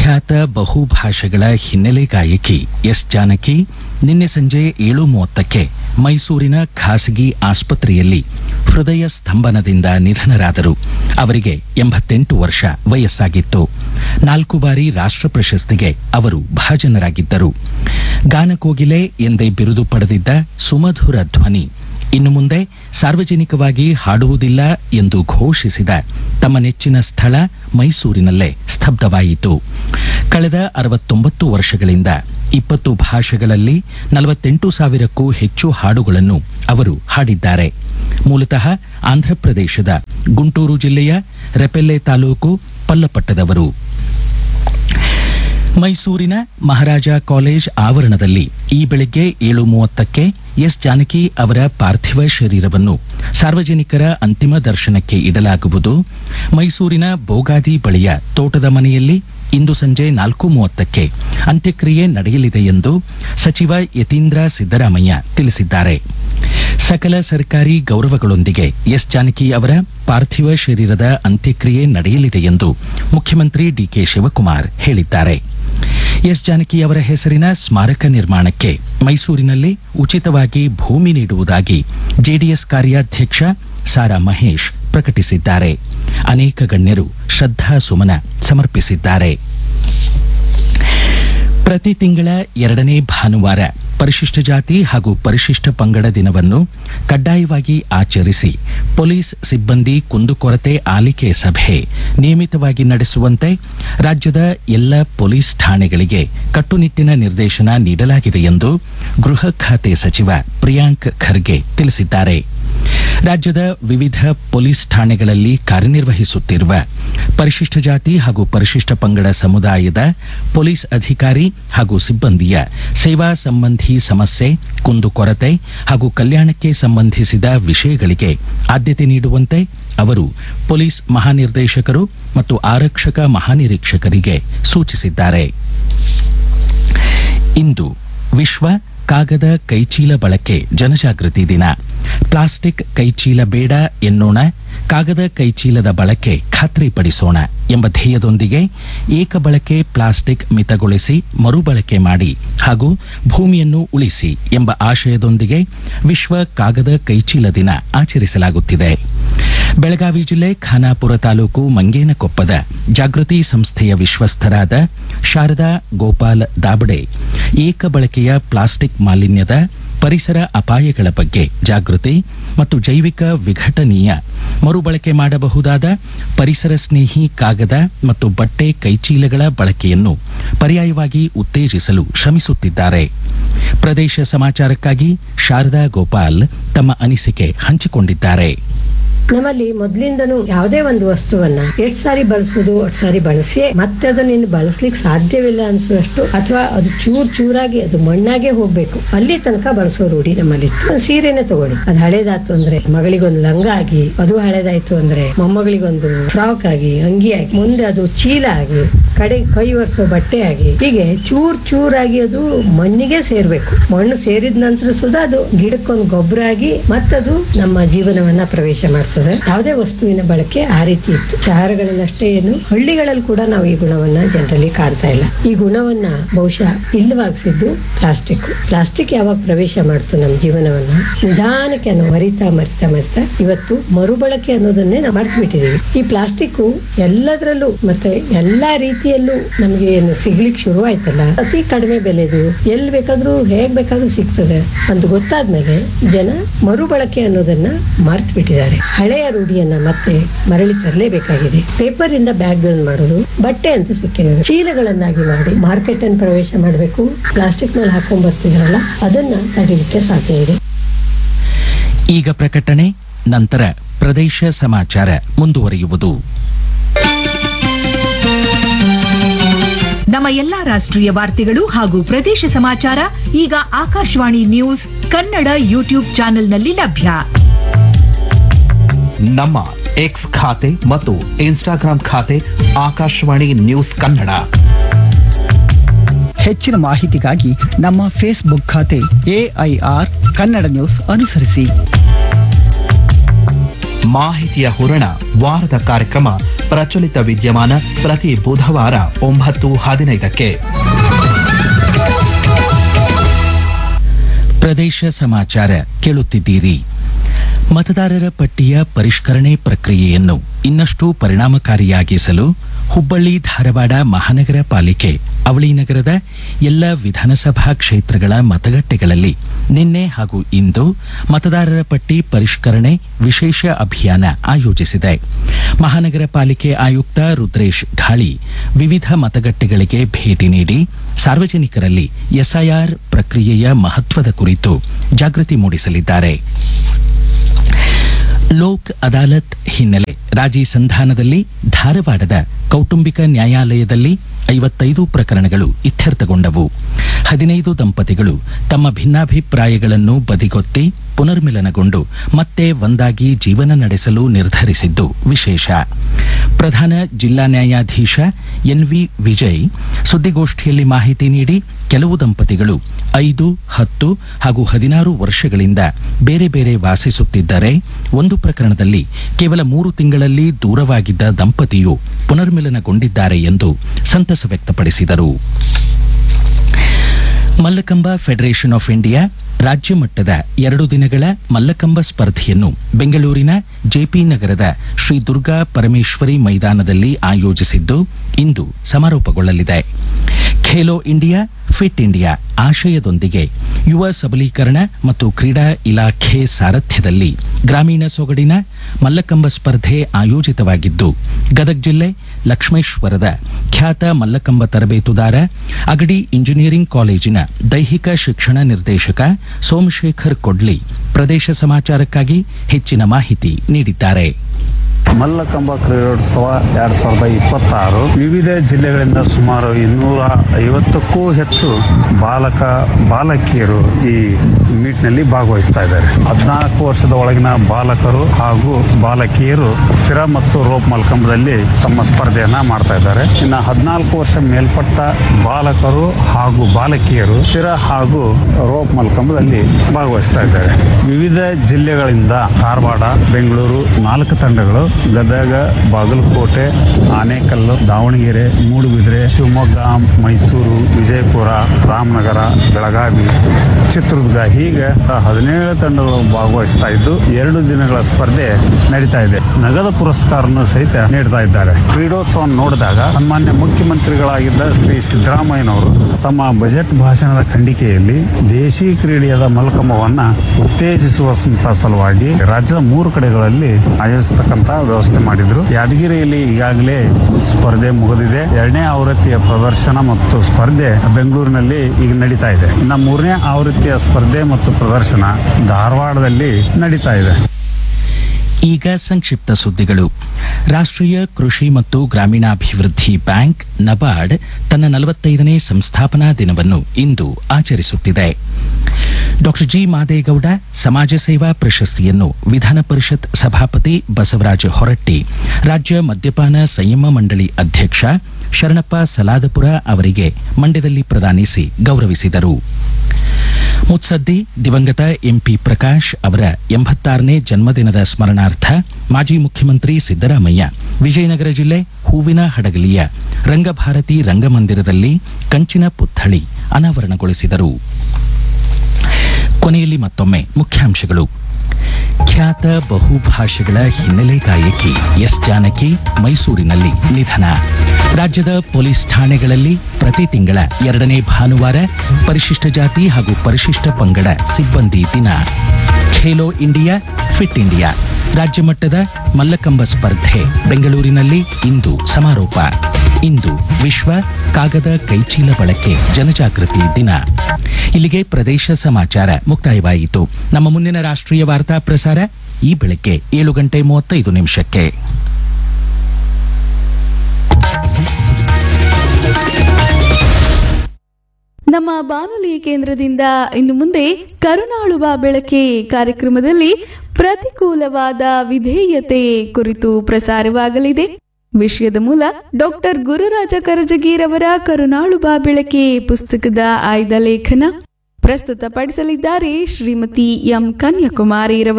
ಖ್ಯಾತ ಬಹುಭಾಷೆಗಳ ಹಿನ್ನೆಲೆ ಗಾಯಕಿ ಎಸ್ ಜಾನಕಿ ನಿನ್ನೆ ಸಂಜೆ ಏಳು ಮೂವತ್ತಕ್ಕೆ ಮೈಸೂರಿನ ಖಾಸಗಿ ಆಸ್ಪತ್ರೆಯಲ್ಲಿ ಹೃದಯ ಸ್ತಂಭನದಿಂದ ನಿಧನರಾದರು ಅವರಿಗೆ ಎಂಬತ್ತೆಂಟು ವರ್ಷ ವಯಸ್ಸಾಗಿತ್ತು ನಾಲ್ಕು ಬಾರಿ ರಾಷ್ಟ್ರ ಪ್ರಶಸ್ತಿಗೆ ಅವರು ಭಾಜನರಾಗಿದ್ದರು ಗಾನಕೋಗಿಲೆ ಎಂದೇ ಬಿರುದು ಪಡೆದಿದ್ದ ಸುಮಧುರ ಧ್ವನಿ ಇನ್ನು ಮುಂದೆ ಸಾರ್ವಜನಿಕವಾಗಿ ಹಾಡುವುದಿಲ್ಲ ಎಂದು ಘೋಷಿಸಿದ ತಮ್ಮ ನೆಚ್ಚಿನ ಸ್ಥಳ ಮೈಸೂರಿನಲ್ಲೇ ಸ್ತಬ್ಧವಾಯಿತು ಕಳೆದ ಅರವತ್ತೊಂಬತ್ತು ವರ್ಷಗಳಿಂದ ಇಪ್ಪತ್ತು ಭಾಷೆಗಳಲ್ಲಿ ನಲವತ್ತೆಂಟು ಸಾವಿರಕ್ಕೂ ಹೆಚ್ಚು ಹಾಡುಗಳನ್ನು ಅವರು ಹಾಡಿದ್ದಾರೆ ಮೂಲತಃ ಆಂಧ್ರಪ್ರದೇಶದ ಗುಂಟೂರು ಜಿಲ್ಲೆಯ ರೆಪೆಲ್ಲೆ ತಾಲೂಕು ಪಲ್ಲಪಟ್ಟದವರು ಮೈಸೂರಿನ ಮಹಾರಾಜ ಕಾಲೇಜ್ ಆವರಣದಲ್ಲಿ ಈ ಬೆಳಗ್ಗೆ ಏಳು ಮೂವತ್ತಕ್ಕೆ ಎಸ್ ಜಾನಕಿ ಅವರ ಪಾರ್ಥಿವ ಶರೀರವನ್ನು ಸಾರ್ವಜನಿಕರ ಅಂತಿಮ ದರ್ಶನಕ್ಕೆ ಇಡಲಾಗುವುದು ಮೈಸೂರಿನ ಬೋಗಾದಿ ಬಳಿಯ ತೋಟದ ಮನೆಯಲ್ಲಿ ಇಂದು ಸಂಜೆ ನಾಲ್ಕು ಮೂವತ್ತಕ್ಕೆ ಅಂತ್ಯಕ್ರಿಯೆ ನಡೆಯಲಿದೆ ಎಂದು ಸಚಿವ ಯತೀಂದ್ರ ಸಿದ್ದರಾಮಯ್ಯ ತಿಳಿಸಿದ್ದಾರೆ ಸಕಲ ಸರ್ಕಾರಿ ಗೌರವಗಳೊಂದಿಗೆ ಎಸ್ ಜಾನಕಿ ಅವರ ಪಾರ್ಥಿವ ಶರೀರದ ಅಂತ್ಯಕ್ರಿಯೆ ನಡೆಯಲಿದೆ ಎಂದು ಮುಖ್ಯಮಂತ್ರಿ ಡಿಕೆ ಶಿವಕುಮಾರ್ ಹೇಳಿದ್ದಾರೆ ಎಸ್ ಜಾನಕಿ ಅವರ ಹೆಸರಿನ ಸ್ಮಾರಕ ನಿರ್ಮಾಣಕ್ಕೆ ಮೈಸೂರಿನಲ್ಲಿ ಉಚಿತವಾಗಿ ಭೂಮಿ ನೀಡುವುದಾಗಿ ಜೆಡಿಎಸ್ ಕಾರ್ಯಾಧ್ಯಕ್ಷ ಸಾರಾ ಮಹೇಶ್ ಪ್ರಕಟಿಸಿದ್ದಾರೆ ಅನೇಕ ಗಣ್ಯರು ಶ್ರದ್ಧಾ ಸುಮನ ಸಮರ್ಪಿಸಿದ್ದಾರೆ ಪ್ರತಿ ತಿಂಗಳ ಎರಡನೇ ಭಾನುವಾರ ಪರಿಶಿಷ್ಟ ಜಾತಿ ಹಾಗೂ ಪರಿಶಿಷ್ಟ ಪಂಗಡ ದಿನವನ್ನು ಕಡ್ಡಾಯವಾಗಿ ಆಚರಿಸಿ ಪೊಲೀಸ್ ಸಿಬ್ಬಂದಿ ಕುಂದುಕೊರತೆ ಆಲಿಕೆ ಸಭೆ ನಿಯಮಿತವಾಗಿ ನಡೆಸುವಂತೆ ರಾಜ್ಯದ ಎಲ್ಲ ಪೊಲೀಸ್ ಠಾಣೆಗಳಿಗೆ ಕಟ್ಟುನಿಟ್ಟಿನ ನಿರ್ದೇಶನ ನೀಡಲಾಗಿದೆ ಎಂದು ಗೃಹ ಖಾತೆ ಸಚಿವ ಪ್ರಿಯಾಂಕ್ ಖರ್ಗೆ ತಿಳಿಸಿದ್ದಾರೆ ರಾಜ್ಯದ ವಿವಿಧ ಪೊಲೀಸ್ ಠಾಣೆಗಳಲ್ಲಿ ಕಾರ್ಯನಿರ್ವಹಿಸುತ್ತಿರುವ ಪರಿಶಿಷ್ಟ ಜಾತಿ ಹಾಗೂ ಪರಿಶಿಷ್ಟ ಪಂಗಡ ಸಮುದಾಯದ ಪೊಲೀಸ್ ಅಧಿಕಾರಿ ಹಾಗೂ ಸಿಬ್ಬಂದಿಯ ಸೇವಾ ಸಂಬಂಧಿ ಸಮಸ್ಯೆ ಕುಂದುಕೊರತೆ ಹಾಗೂ ಕಲ್ಯಾಣಕ್ಕೆ ಸಂಬಂಧಿಸಿದ ವಿಷಯಗಳಿಗೆ ಆದ್ಯತೆ ನೀಡುವಂತೆ ಅವರು ಪೊಲೀಸ್ ಮಹಾನಿರ್ದೇಶಕರು ಮತ್ತು ಆರಕ್ಷಕ ಮಹಾನಿರೀಕ್ಷಕರಿಗೆ ಸೂಚಿಸಿದ್ದಾರೆ ಇಂದು ವಿಶ್ವ ಕಾಗದ ಕೈಚೀಲ ಬಳಕೆ ಜನಜಾಗೃತಿ ದಿನ ಪ್ಲಾಸ್ಟಿಕ್ ಕೈಚೀಲ ಬೇಡ ಎನ್ನೋಣ ಕಾಗದ ಕೈಚೀಲದ ಬಳಕೆ ಖಾತ್ರಿಪಡಿಸೋಣ ಎಂಬ ಧ್ಯೇಯದೊಂದಿಗೆ ಏಕ ಬಳಕೆ ಪ್ಲಾಸ್ಟಿಕ್ ಮಿತಗೊಳಿಸಿ ಮರುಬಳಕೆ ಮಾಡಿ ಹಾಗೂ ಭೂಮಿಯನ್ನು ಉಳಿಸಿ ಎಂಬ ಆಶಯದೊಂದಿಗೆ ವಿಶ್ವ ಕಾಗದ ಕೈಚೀಲ ದಿನ ಆಚರಿಸಲಾಗುತ್ತಿದೆ ಬೆಳಗಾವಿ ಜಿಲ್ಲೆ ಖಾನಾಪುರ ತಾಲೂಕು ಮಂಗೇನಕೊಪ್ಪದ ಜಾಗೃತಿ ಸಂಸ್ಥೆಯ ವಿಶ್ವಸ್ಥರಾದ ಶಾರದಾ ಗೋಪಾಲ್ ದಾಬಡೆ ಏಕ ಬಳಕೆಯ ಪ್ಲಾಸ್ಟಿಕ್ ಮಾಲಿನ್ಯದ ಪರಿಸರ ಅಪಾಯಗಳ ಬಗ್ಗೆ ಜಾಗೃತಿ ಮತ್ತು ಜೈವಿಕ ವಿಘಟನೀಯ ಮರುಬಳಕೆ ಮಾಡಬಹುದಾದ ಪರಿಸರ ಸ್ನೇಹಿ ಕಾಗದ ಮತ್ತು ಬಟ್ಟೆ ಕೈಚೀಲಗಳ ಬಳಕೆಯನ್ನು ಪರ್ಯಾಯವಾಗಿ ಉತ್ತೇಜಿಸಲು ಶ್ರಮಿಸುತ್ತಿದ್ದಾರೆ ಪ್ರದೇಶ ಸಮಾಚಾರಕ್ಕಾಗಿ ಶಾರದಾ ಗೋಪಾಲ್ ತಮ್ಮ ಅನಿಸಿಕೆ ಹಂಚಿಕೊಂಡಿದ್ದಾರೆ ನಮ್ಮಲ್ಲಿ ಮೊದ್ಲಿಂದನೂ ಯಾವುದೇ ಒಂದು ವಸ್ತುವನ್ನ ಎಷ್ಟ್ ಸಾರಿ ಬಳಸುದು ಅಷ್ಟ್ ಸಾರಿ ಬಳಸಿ ಮತ್ತೆ ಅದನ್ನ ಇನ್ನು ಬಳಸ್ಲಿಕ್ಕೆ ಸಾಧ್ಯವಿಲ್ಲ ಅನ್ಸುವಷ್ಟು ಅಥವಾ ಅದು ಚೂರ್ ಚೂರಾಗಿ ಅದು ಮಣ್ಣಾಗೆ ಹೋಗ್ಬೇಕು ಅಲ್ಲಿ ತನಕ ಬಳಸೋ ರೂಢಿ ನಮ್ಮಲ್ಲಿ ಇತ್ತು ಒಂದ್ ಸೀರೆನೆ ತಗೊಳ್ಳಿ ಅದು ಹಳೇದಾಯ್ತು ಅಂದ್ರೆ ಮಗಳಿಗೊಂದು ಲಂಗ ಆಗಿ ಅದು ಹಳೇದಾಯ್ತು ಅಂದ್ರೆ ಮೊಮ್ಮಗಳಿಗೊಂದು ಫ್ರಾಕ್ ಆಗಿ ಅಂಗಿ ಆಗಿ ಮುಂದೆ ಅದು ಚೀಲ ಆಗಿ ಕಡೆ ಕೈ ಒರೆಸೋ ಬಟ್ಟೆ ಆಗಿ ಹೀಗೆ ಚೂರ್ ಚೂರಾಗಿ ಅದು ಮಣ್ಣಿಗೆ ಸೇರ್ಬೇಕು ಮಣ್ಣು ಸೇರಿದ ನಂತರ ಸುಧಾ ಅದು ಗಿಡಕ್ಕೊಂದು ಗೊಬ್ಬರ ಆಗಿ ಮತ್ತದು ನಮ್ಮ ಜೀವನವನ್ನ ಪ್ರವೇಶ ಮಾಡ್ತದೆ ಯಾವುದೇ ವಸ್ತುವಿನ ಬಳಕೆ ಆ ರೀತಿ ಇತ್ತು ಶಹರಗಳಲ್ಲಷ್ಟೇ ಏನು ಹಳ್ಳಿಗಳಲ್ಲಿ ಕೂಡ ನಾವು ಈ ಗುಣವನ್ನ ಜನರಲ್ಲಿ ಕಾಣ್ತಾ ಇಲ್ಲ ಈ ಗುಣವನ್ನ ಬಹುಶಃ ಇಲ್ಲವಾಗಿಸಿದ್ದು ಪ್ಲಾಸ್ಟಿಕ್ ಪ್ಲಾಸ್ಟಿಕ್ ಯಾವಾಗ ಪ್ರವೇಶ ಮಾಡ್ತು ನಮ್ಮ ಜೀವನವನ್ನ ನಿಧಾನಕ್ಕೆ ನಾವು ಮರಿತಾ ಮರಿತಾ ಮರಿತಾ ಇವತ್ತು ಮರುಬಳಕೆ ಅನ್ನೋದನ್ನೇ ನಾವು ಮರ್ತು ಬಿಟ್ಟಿದೀವಿ ಈ ಪ್ಲಾಸ್ಟಿಕ್ ಎಲ್ಲದರಲ್ಲೂ ಮತ್ತೆ ಎಲ್ಲಾ ರೀತಿಯಲ್ಲೂ ನಮಗೆ ಏನು ಸಿಗ್ಲಿಕ್ಕೆ ಶುರು ಆಯ್ತಲ್ಲ ಅತಿ ಕಡಿಮೆ ಬೆಲೆದು ಎಲ್ಲಿ ಬೇಕಾದ್ರೂ ಹೇಗ್ ಬೇಕಾದ್ರೂ ಸಿಗ್ತದೆ ಅಂತ ಗೊತ್ತಾದ್ಮೇಲೆ ಜನ ಮರುಬಳಕೆ ಅನ್ನೋದನ್ನ ಮರ್ತು ಬಿಟ್ಟಿದ್ದಾರೆ ಹಳೆಯ ರೂಢಿಯನ್ನ ಮತ್ತೆ ಮರಳಿ ತರಲೇಬೇಕಾಗಿದೆ ಪೇಪರ್ ಇಂದ ಬ್ಯಾಗ್ ಗಳನ್ನ ಮಾಡೋದು ಬಟ್ಟೆ ಅಂತೂ ಸಿಕ್ಕಿದೆ ಚೀಲಗಳನ್ನಾಗಿ ಮಾಡಿ ಮಾರ್ಕೆಟ್ ಅನ್ನು ಪ್ರವೇಶ ಮಾಡಬೇಕು ಪ್ಲಾಸ್ಟಿಕ್ ಮೇಲೆ ಹಾಕೊಂಡ್ ಬರ್ತಿದ್ರಲ್ಲ ಅದನ್ನ ತಡಿಲಿಕ್ಕೆ ಸಾಧ್ಯ ಇದೆ ಈಗ ಪ್ರಕಟಣೆ ನಂತರ ಪ್ರದೇಶ ಸಮಾಚಾರ ಮುಂದುವರಿಯುವುದು ನಮ್ಮ ಎಲ್ಲಾ ರಾಷ್ಟ್ರೀಯ ವಾರ್ತೆಗಳು ಹಾಗೂ ಪ್ರದೇಶ ಸಮಾಚಾರ ಈಗ ಆಕಾಶವಾಣಿ ನ್ಯೂಸ್ ಕನ್ನಡ ಯೂಟ್ಯೂಬ್ ಚಾನೆಲ್ನಲ್ಲಿ ಲಭ್ಯ ನಮ್ಮ ಎಕ್ಸ್ ಖಾತೆ ಮತ್ತು ಇನ್ಸ್ಟಾಗ್ರಾಂ ಖಾತೆ ಆಕಾಶವಾಣಿ ನ್ಯೂಸ್ ಕನ್ನಡ ಹೆಚ್ಚಿನ ಮಾಹಿತಿಗಾಗಿ ನಮ್ಮ ಫೇಸ್ಬುಕ್ ಖಾತೆ ಎಐಆರ್ ಕನ್ನಡ ನ್ಯೂಸ್ ಅನುಸರಿಸಿ ಮಾಹಿತಿಯ ಹೂರಣ ವಾರದ ಕಾರ್ಯಕ್ರಮ ಪ್ರಚಲಿತ ವಿದ್ಯಮಾನ ಪ್ರತಿ ಬುಧವಾರ ಒಂಬತ್ತು ಹದಿನೈದಕ್ಕೆ ಪ್ರದೇಶ ಸಮಾಚಾರ ಕೇಳುತ್ತಿದ್ದೀರಿ ಮತದಾರರ ಪಟ್ಟಿಯ ಪರಿಷ್ಕರಣೆ ಪ್ರಕ್ರಿಯೆಯನ್ನು ಇನ್ನಷ್ಟು ಪರಿಣಾಮಕಾರಿಯಾಗಿಸಲು ಹುಬ್ಬಳ್ಳಿ ಧಾರವಾಡ ಮಹಾನಗರ ಪಾಲಿಕೆ ಅವಳಿ ನಗರದ ಎಲ್ಲ ವಿಧಾನಸಭಾ ಕ್ಷೇತ್ರಗಳ ಮತಗಟ್ಟೆಗಳಲ್ಲಿ ನಿನ್ನೆ ಹಾಗೂ ಇಂದು ಮತದಾರರ ಪಟ್ಟಿ ಪರಿಷ್ಕರಣೆ ವಿಶೇಷ ಅಭಿಯಾನ ಆಯೋಜಿಸಿದೆ ಮಹಾನಗರ ಪಾಲಿಕೆ ಆಯುಕ್ತ ರುದ್ರೇಶ್ ಘಾಳಿ ವಿವಿಧ ಮತಗಟ್ಟೆಗಳಿಗೆ ಭೇಟಿ ನೀಡಿ ಸಾರ್ವಜನಿಕರಲ್ಲಿ ಎಸ್ಐಆರ್ ಪ್ರಕ್ರಿಯೆಯ ಮಹತ್ವದ ಕುರಿತು ಜಾಗೃತಿ ಮೂಡಿಸಲಿದ್ದಾರೆ ಲೋಕ್ ಅದಾಲತ್ ಹಿನ್ನೆಲೆ ರಾಜಿ ಸಂಧಾನದಲ್ಲಿ ಧಾರವಾಡದ ಕೌಟುಂಬಿಕ ನ್ಯಾಯಾಲಯದಲ್ಲಿ ಐವತ್ತೈದು ಪ್ರಕರಣಗಳು ಇತ್ಯರ್ಥಗೊಂಡವು ಹದಿನೈದು ದಂಪತಿಗಳು ತಮ್ಮ ಭಿನ್ನಾಭಿಪ್ರಾಯಗಳನ್ನು ಬದಿಗೊತ್ತಿ ಪುನರ್ಮಿಲನಗೊಂಡು ಮತ್ತೆ ಒಂದಾಗಿ ಜೀವನ ನಡೆಸಲು ನಿರ್ಧರಿಸಿದ್ದು ವಿಶೇಷ ಪ್ರಧಾನ ಜಿಲ್ಲಾ ನ್ಯಾಯಾಧೀಶ ಎನ್ವಿ ವಿಜಯ್ ಸುದ್ದಿಗೋಷ್ಠಿಯಲ್ಲಿ ಮಾಹಿತಿ ನೀಡಿ ಕೆಲವು ದಂಪತಿಗಳು ಐದು ಹತ್ತು ಹಾಗೂ ಹದಿನಾರು ವರ್ಷಗಳಿಂದ ಬೇರೆ ಬೇರೆ ವಾಸಿಸುತ್ತಿದ್ದರೆ ಒಂದು ಪ್ರಕರಣದಲ್ಲಿ ಕೇವಲ ಮೂರು ತಿಂಗಳಲ್ಲಿ ದೂರವಾಗಿದ್ದ ದಂಪತಿಯು ಪುನರ್ಮಿಲನಗೊಂಡಿದ್ದಾರೆ ಎಂದು ಸಂತಸ ವ್ಯಕ್ತಪಡಿಸಿದರು ಮಲ್ಲಕಂಬ ಫೆಡರೇಷನ್ ಆಫ್ ಇಂಡಿಯಾ ರಾಜ್ಯ ಮಟ್ಟದ ಎರಡು ದಿನಗಳ ಮಲ್ಲಕಂಬ ಸ್ಪರ್ಧೆಯನ್ನು ಬೆಂಗಳೂರಿನ ಜೆಪಿ ನಗರದ ಶ್ರೀ ದುರ್ಗಾ ಪರಮೇಶ್ವರಿ ಮೈದಾನದಲ್ಲಿ ಆಯೋಜಿಸಿದ್ದು ಇಂದು ಸಮಾರೋಪಗೊಳ್ಳಲಿದೆ ಖೇಲೋ ಇಂಡಿಯಾ ಫಿಟ್ ಇಂಡಿಯಾ ಆಶಯದೊಂದಿಗೆ ಯುವ ಸಬಲೀಕರಣ ಮತ್ತು ಕ್ರೀಡಾ ಇಲಾಖೆ ಸಾರಥ್ಯದಲ್ಲಿ ಗ್ರಾಮೀಣ ಸೊಗಡಿನ ಮಲ್ಲಕಂಬ ಸ್ಪರ್ಧೆ ಆಯೋಜಿತವಾಗಿದ್ದು ಗದಗ ಜಿಲ್ಲೆ ಲಕ್ಷ್ಮೇಶ್ವರದ ಖ್ಯಾತ ಮಲ್ಲಕಂಬ ತರಬೇತುದಾರ ಅಗಡಿ ಇಂಜಿನಿಯರಿಂಗ್ ಕಾಲೇಜಿನ ದೈಹಿಕ ಶಿಕ್ಷಣ ನಿರ್ದೇಶಕ ಸೋಮಶೇಖರ್ ಕೊಡ್ಲಿ ಪ್ರದೇಶ ಸಮಾಚಾರಕ್ಕಾಗಿ ಹೆಚ್ಚಿನ ಮಾಹಿತಿ ನೀಡಿದ್ದಾರೆ ಮಲ್ಲಕಂಬ ಕ್ರೀಡೋತ್ಸವ ಎರಡ್ ಸಾವಿರದ ಇಪ್ಪತ್ತಾರು ವಿವಿಧ ಜಿಲ್ಲೆಗಳಿಂದ ಸುಮಾರು ಇನ್ನೂರ ಐವತ್ತಕ್ಕೂ ಹೆಚ್ಚು ಬಾಲಕ ಬಾಲಕಿಯರು ಈ ಮೀಟ್ನಲ್ಲಿ ಭಾಗವಹಿಸ್ತಾ ಇದ್ದಾರೆ ಹದಿನಾಲ್ಕು ವರ್ಷದ ಒಳಗಿನ ಬಾಲಕರು ಹಾಗೂ ಬಾಲಕಿಯರು ಸ್ಥಿರ ಮತ್ತು ರೋಪ್ ಮಲ್ಕಂಬದಲ್ಲಿ ತಮ್ಮ ಸ್ಪರ್ಧೆಯನ್ನ ಮಾಡ್ತಾ ಇದ್ದಾರೆ ಇನ್ನು ಹದಿನಾಲ್ಕು ವರ್ಷ ಮೇಲ್ಪಟ್ಟ ಬಾಲಕರು ಹಾಗೂ ಬಾಲಕಿಯರು ಸ್ಥಿರ ಹಾಗೂ ರೋಪ್ ಮಲ್ಕಂಬದಲ್ಲಿ ಭಾಗವಹಿಸ್ತಾ ಇದ್ದಾರೆ ವಿವಿಧ ಜಿಲ್ಲೆಗಳಿಂದ ಧಾರವಾಡ ಬೆಂಗಳೂರು ನಾಲ್ಕು ತಂಡಗಳು ಗದಗ ಬಾಗಲಕೋಟೆ ಆನೇಕಲ್ಲು ದಾವಣಗೆರೆ ಮೂಡುಬಿದ್ರೆ ಶಿವಮೊಗ್ಗ ಮೈಸೂರು ವಿಜಯಪುರ ರಾಮನಗರ ಬೆಳಗಾವಿ ಚಿತ್ರದುರ್ಗ ಹೀಗೆ ಹದಿನೇಳು ತಂಡಗಳು ಭಾಗವಹಿಸ್ತಾ ಇದ್ದು ಎರಡು ದಿನಗಳ ಸ್ಪರ್ಧೆ ನಡೀತಾ ಇದೆ ನಗದು ಪುರಸ್ಕಾರವನ್ನು ಸಹಿತ ನೀಡ್ತಾ ಇದ್ದಾರೆ ಕ್ರೀಡೋತ್ಸವ ನೋಡಿದಾಗ ಸನ್ಮಾನ್ಯ ಮುಖ್ಯಮಂತ್ರಿಗಳಾಗಿದ್ದ ಶ್ರೀ ಸಿದ್ದರಾಮಯ್ಯನವರು ತಮ್ಮ ಬಜೆಟ್ ಭಾಷಣದ ಖಂಡಿಕೆಯಲ್ಲಿ ದೇಶಿ ಕ್ರೀಡೆಯಾದ ಮಲ್ಕಂಬವನ್ನ ಉತ್ತೇಜಿಸುವ ಸಲುವಾಗಿ ರಾಜ್ಯದ ಮೂರು ಕಡೆಗಳಲ್ಲಿ ಆಯೋಜಿಸತಕ್ಕಂತ ವ್ಯವಸ್ಥೆ ಮಾಡಿದ್ರು ಯಾದಗಿರಿಯಲ್ಲಿ ಈಗಾಗಲೇ ಸ್ಪರ್ಧೆ ಮುಗಿದಿದೆ ಎರಡನೇ ಆವೃತ್ತಿಯ ಪ್ರದರ್ಶನ ಮತ್ತು ಸ್ಪರ್ಧೆ ಬೆಂಗಳೂರಿನಲ್ಲಿ ಈಗ ನಡೀತಾ ಇದೆ ಇನ್ನು ಮೂರನೇ ಆವೃತ್ತಿಯ ಸ್ಪರ್ಧೆ ಮತ್ತು ಪ್ರದರ್ಶನ ಧಾರವಾಡದಲ್ಲಿ ನಡೀತಾ ಇದೆ ಈಗ ಸಂಕ್ಷಿಪ್ತ ಸುದ್ದಿಗಳು ರಾಷ್ಟ್ರೀಯ ಕೃಷಿ ಮತ್ತು ಗ್ರಾಮೀಣಾಭಿವೃದ್ಧಿ ಬ್ಯಾಂಕ್ ನಬಾರ್ಡ್ ತನ್ನ ನಲವತ್ತೈದನೇ ಸಂಸ್ಥಾಪನಾ ದಿನವನ್ನು ಇಂದು ಆಚರಿಸುತ್ತಿದೆ ಡಾಕ್ಟರ್ ಜಿ ಮಾದೇಗೌಡ ಸಮಾಜ ಸೇವಾ ಪ್ರಶಸ್ತಿಯನ್ನು ವಿಧಾನ ಪರಿಷತ್ ಸಭಾಪತಿ ಬಸವರಾಜ ಹೊರಟ್ಟಿ ರಾಜ್ಯ ಮದ್ಯಪಾನ ಸಂಯಮ ಮಂಡಳಿ ಅಧ್ಯಕ್ಷ ಶರಣಪ್ಪ ಸಲಾದಪುರ ಅವರಿಗೆ ಮಂಡ್ಯದಲ್ಲಿ ಪ್ರದಾನಿಸಿ ಗೌರವಿಸಿದರು ಮುತ್ಸದ್ದಿ ದಿವಂಗತ ಎಂಪಿ ಪ್ರಕಾಶ್ ಅವರ ಎಂಬತ್ತಾರನೇ ಜನ್ಮದಿನದ ಸ್ಮರಣಾರ್ಥ ಮಾಜಿ ಮುಖ್ಯಮಂತ್ರಿ ಸಿದ್ದರಾಮಯ್ಯ ವಿಜಯನಗರ ಜಿಲ್ಲೆ ಹೂವಿನ ಹಡಗಲಿಯ ರಂಗಭಾರತಿ ರಂಗಮಂದಿರದಲ್ಲಿ ಕಂಚಿನ ಪುತ್ಥಳಿ ಅನಾವರಣಗೊಳಿಸಿದರು ಕೊನೆಯಲ್ಲಿ ಮತ್ತೊಮ್ಮೆ ಮುಖ್ಯಾಂಶಗಳು ಖ್ಯಾತ ಬಹುಭಾಷೆಗಳ ಹಿನ್ನೆಲೆ ಗಾಯಕಿ ಎಸ್ ಜಾನಕಿ ಮೈಸೂರಿನಲ್ಲಿ ನಿಧನ ರಾಜ್ಯದ ಪೊಲೀಸ್ ಠಾಣೆಗಳಲ್ಲಿ ಪ್ರತಿ ತಿಂಗಳ ಎರಡನೇ ಭಾನುವಾರ ಪರಿಶಿಷ್ಟ ಜಾತಿ ಹಾಗೂ ಪರಿಶಿಷ್ಟ ಪಂಗಡ ಸಿಬ್ಬಂದಿ ದಿನ ಖೇಲೋ ಇಂಡಿಯಾ ಫಿಟ್ ಇಂಡಿಯಾ ರಾಜ್ಯ ಮಟ್ಟದ ಮಲ್ಲಕಂಬ ಸ್ಪರ್ಧೆ ಬೆಂಗಳೂರಿನಲ್ಲಿ ಇಂದು ಸಮಾರೋಪ ಇಂದು ವಿಶ್ವ ಕಾಗದ ಕೈಚೀಲ ಬಳಕೆ ಜನಜಾಗೃತಿ ದಿನ ಇಲ್ಲಿಗೆ ಪ್ರದೇಶ ಸಮಾಚಾರ ಮುಕ್ತಾಯವಾಯಿತು ನಮ್ಮ ಮುಂದಿನ ರಾಷ್ಟ್ರೀಯ ವಾರ್ತಾ ಪ್ರಸಾರ ಈ ಬೆಳಗ್ಗೆ ಏಳು ಗಂಟೆ ಮೂವತ್ತೈದು ನಿಮಿಷಕ್ಕೆ ನಮ್ಮ ಬಾನುಲಿ ಕೇಂದ್ರದಿಂದ ಇನ್ನು ಮುಂದೆ ಕರುನಾಳುವ ಬೆಳಕೆ ಕಾರ್ಯಕ್ರಮದಲ್ಲಿ ಪ್ರತಿಕೂಲವಾದ ವಿಧೇಯತೆ ಕುರಿತು ಪ್ರಸಾರವಾಗಲಿದೆ ವಿಷಯದ ಮೂಲ ಡಾಕ್ಟರ್ ಗುರುರಾಜ ಕರಜಗಿರವರ ಕರುನಾಳುಬ ಬೆಳಕೆ ಪುಸ್ತಕದ ಆಯ್ದ ಲೇಖನ ಪ್ರಸ್ತುತಪಡಿಸಲಿದ್ದಾರೆ ಶ್ರೀಮತಿ ಎಂ ಕನ್ಯಾಕುಮಾರಿರವರು